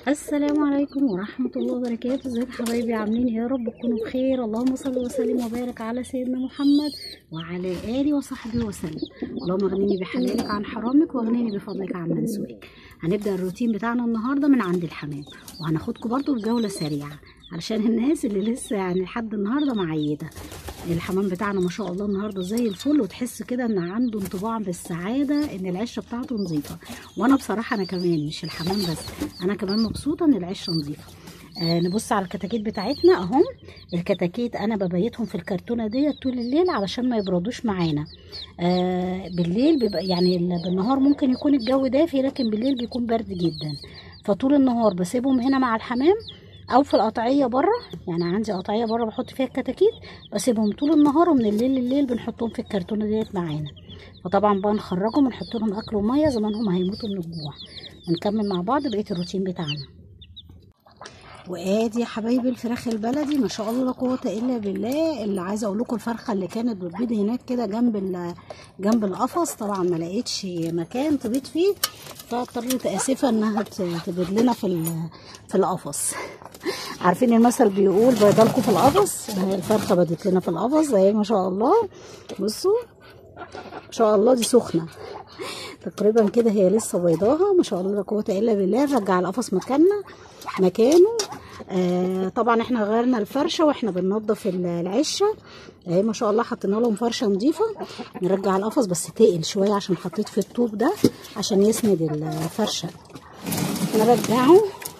السلام عليكم ورحمة الله وبركاته ازيكم حبايبي عاملين ايه يا رب تكونوا بخير اللهم صل وسلم وبارك على سيدنا محمد وعلى آله وصحبه وسلم اللهم اغنيني بحلالك عن حرامك واغنيني بفضلك عن من سوءك هنبدأ الروتين بتاعنا النهاردة من عند الحمام وهناخدكم برضو بجولة سريعة علشان الناس اللي لسه يعني لحد النهارده معيده الحمام بتاعنا ما شاء الله النهارده زي الفل وتحس كده ان عنده انطباع بالسعاده ان العشه بتاعته نظيفه وانا بصراحه انا كمان مش الحمام بس انا كمان مبسوطه ان العشه نظيفه آه نبص على الكتاكيت بتاعتنا اهم الكتاكيت انا ببيتهم في الكرتونه ديت طول الليل علشان ما يبردوش معانا آه بالليل بيبقى يعني بالنهار ممكن يكون الجو دافي لكن بالليل بيكون برد جدا فطول النهار بسيبهم هنا مع الحمام او في القطعيه بره يعني عندي قطعيه بره بحط فيها الكتاكيت بسيبهم طول النهار ومن الليل لليل بنحطهم في الكرتونه ديت معانا فطبعا بقى نخرجهم ونحط لهم اكل وميه زمانهم هيموتوا من الجوع ونكمل مع بعض بقيه الروتين بتاعنا وادي يا حبايبي الفراخ البلدي ما شاء الله لا قوه الا بالله اللي عايزه اقول لكم الفرخه اللي كانت بتبيض هناك كده جنب جنب القفص طبعا ما لقيتش مكان تبيض فيه فاضطريت اسفه انها تبيض لنا في في القفص عارفين المثل بيقول بيضلكم في القفص الفرخه بدت لنا في القفص اهي ما شاء الله بصوا ما شاء الله دي سخنه تقريبا كده هي لسه بيضاها ما شاء الله لا قوه الا بالله نرجع القفص مكاننا مكانه آه طبعا احنا غيرنا الفرشه واحنا بننضف العشه اهي ما شاء الله حطينا لهم فرشه نظيفه نرجع القفص بس تقل شويه عشان حطيت في الطوب ده عشان يسند الفرشه نرجعه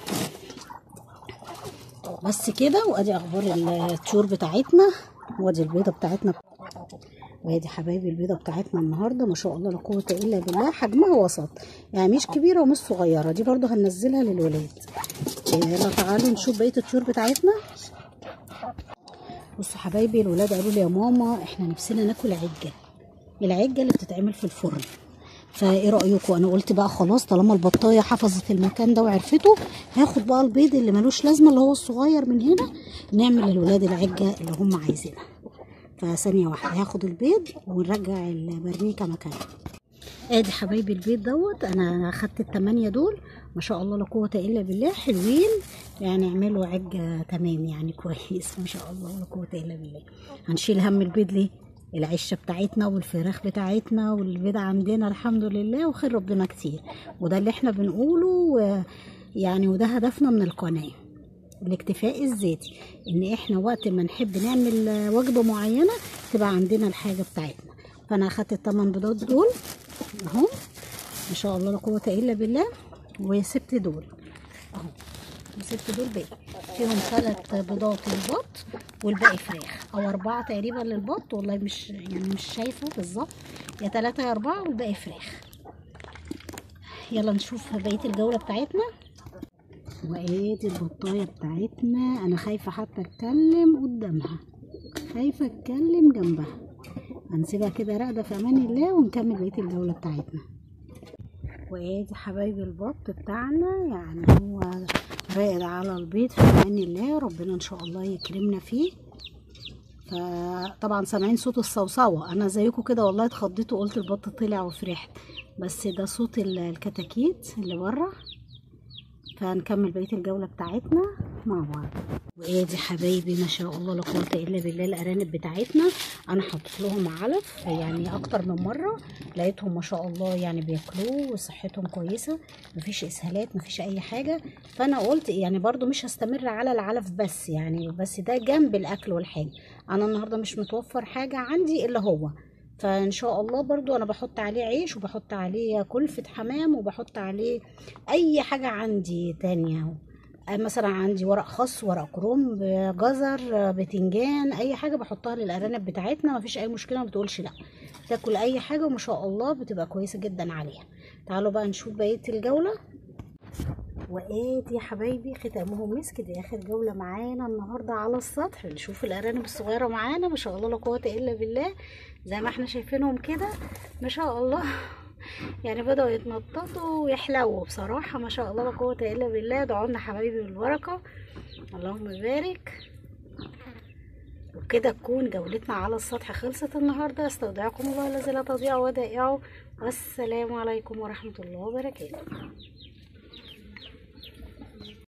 بس كده وادي اخبار الطيور بتاعتنا وادي البيضه بتاعتنا وادي حبايبي البيضه بتاعتنا النهارده ما شاء الله لا قوه الا بالله حجمها وسط يعني مش كبيره ومش صغيره دي برضو هننزلها للولاد يلا تعالوا نشوف بقيه الطيور بتاعتنا بصوا حبايبي الولاد قالوا لي يا ماما احنا نفسنا ناكل عجه العجه اللي بتتعمل في الفرن فايه رايكم انا قلت بقى خلاص طالما البطايه حفظت المكان ده وعرفته هاخد بقى البيض اللي ملوش لازمه اللي هو الصغير من هنا نعمل للولاد العجه اللي هم عايزينها فثانيه واحده هاخد البيض ونرجع البرنيكه مكانها ادي حبايبي البيض دوت انا اخدت التمانية دول ما شاء الله لا قوه الا بالله حلوين يعني اعملوا عجه تمام يعني كويس ما شاء الله لا قوه الا بالله هنشيل هم البيض ليه العشه بتاعتنا والفراخ بتاعتنا والبيض عندنا الحمد لله وخير ربنا كتير وده اللي احنا بنقوله يعني وده هدفنا من القناه الاكتفاء الذاتي ان احنا وقت ما نحب نعمل وجبه معينه تبقى عندنا الحاجه بتاعتنا فانا اخدت الثمان بيضات دول اهو ما شاء الله لا قوه الا بالله وسبت دول اهو وسبت دول باقي فيهم ثلاث بيضات للبط والباقي فراخ او اربعه تقريبا للبط والله مش يعني مش شايفه بالظبط يا ثلاثه يا اربعه والباقي فراخ يلا نشوف بقيه الجوله بتاعتنا وادي البطايه بتاعتنا انا خايفه حتى اتكلم قدامها خايفه اتكلم جنبها هنسيبها كده راقده في امان الله ونكمل بقيه الجوله بتاعتنا وادي حبايبي البط بتاعنا يعني هو راقد على البيض في امان الله ربنا ان شاء الله يكرمنا فيه فطبعا سامعين صوت الصوصوه انا زيكم كده والله اتخضيت وقلت البط طلع وفرحت بس ده صوت الكتاكيت اللي بره فهنكمل بقيه الجوله بتاعتنا مع بعض وادي حبايبي ما شاء الله لا قوه الا بالله الارانب بتاعتنا انا حطيت لهم علف يعني اكتر من مره لقيتهم ما شاء الله يعني بياكلوه وصحتهم كويسه مفيش اسهالات مفيش اي حاجه فانا قلت يعني برضو مش هستمر على العلف بس يعني بس ده جنب الاكل والحاجه انا النهارده مش متوفر حاجه عندي الا هو فان شاء الله برضو انا بحط عليه عيش وبحط عليه كلفة حمام وبحط عليه اي حاجة عندي تانية مثلا عندي ورق خس ورق كرنب جزر بتنجان اي حاجة بحطها للارانب بتاعتنا مفيش اي مشكلة ما بتقولش لا تاكل اي حاجة وما شاء الله بتبقى كويسة جدا عليها تعالوا بقى نشوف بقية الجولة وادي يا حبايبي ختامهم مسك دي اخر جوله معانا النهارده على السطح نشوف الارانب الصغيره معانا ما شاء الله لا قوه الا بالله زي ما احنا شايفينهم كده ما شاء الله يعني بدأوا يتنططوا ويحلوا بصراحة ما شاء الله لا قوة إلا بالله ادعوا لنا حبايبي بالبركة اللهم بارك وبكده تكون جولتنا على السطح خلصت النهاردة استودعكم الله الذي لا تضيع ودائعه والسلام عليكم ورحمة الله وبركاته